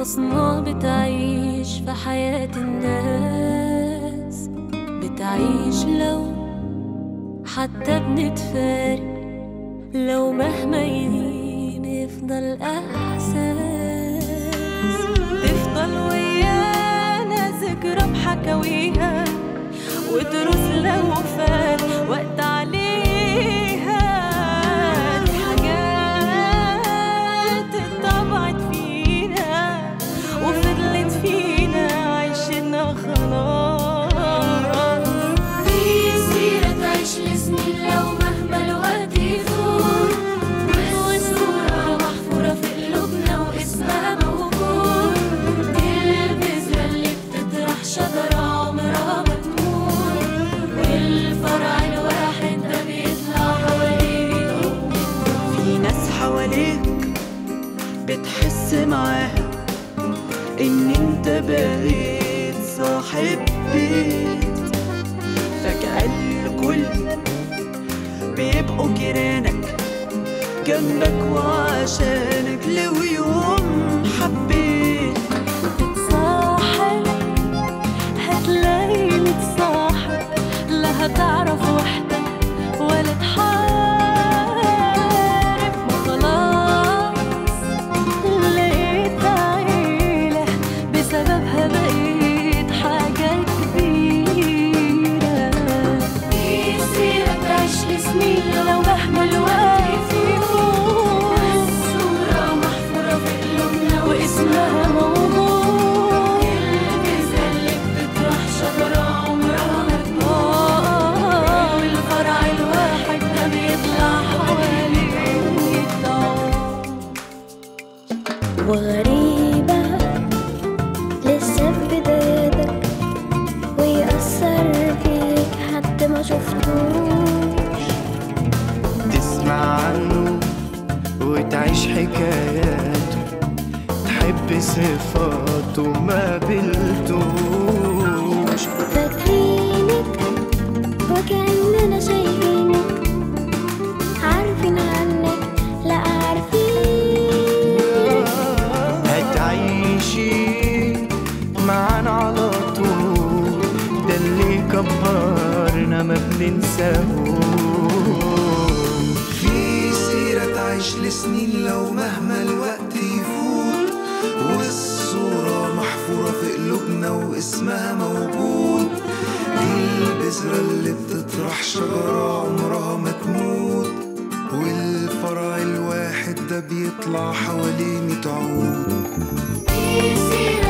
قصصنا بتعيش في حياة الناس بتعيش لو حتى بنتفارق لو مهما يهين يفضل احساس تفضل ويانا ذكرى بحكاويها ودروس لو فات وقت عليها دي حاجات اتطبعت فينا وفضلت فينا عيشنا خلاص في سيرة تعيش لسنين لو مهما الوقت يفوت والصورة محفورة في قلوبنا واسمها موجود دي البذرة اللي بتطرح شجرة عمرها ما تموت والفرع الواحد ده بيطلع حواليه في ناس حواليك بتحس معاها ان انت بقيت صاحب بيت فجأة الكل بيبقوا جيرانك جنبك وعشانك لو يوم حبيت تتصاحب هتلاقي متصاحب لا هتعرف وحدك ولا تحارب ما خلاص لقيت عيلة بسببها بقيت حاجة كبيرة في سيرة تعيش لسنين لو مهما الوقت يفوت الصورة محفورة في قلوبنا واسمها موجود البذرة اللي بتطرح شجرة عمرها ما تموت والفرع الواحد ده بيطلع حواليه يطلع وغريبة لسه في بدايتك ويأثر فيك حد ما شفتوش تسمع عنه وتعيش حكاياته تحب صفاته ما قبلتوش فاكرينك وكأننا شايفينك عارفين عنك لا عارفين هتعيشي معانا على طول ده اللي كبرنا ما بننساهوش في سيرة تعيش لسنين لو مهما الوقت يفوت والصورة محفورة في قلوبنا واسمها موجود دي البذرة اللي بتطرح شجرة عمرها ما تموت والفرع الواحد ده بيطلع حواليه ميت عود في سيرة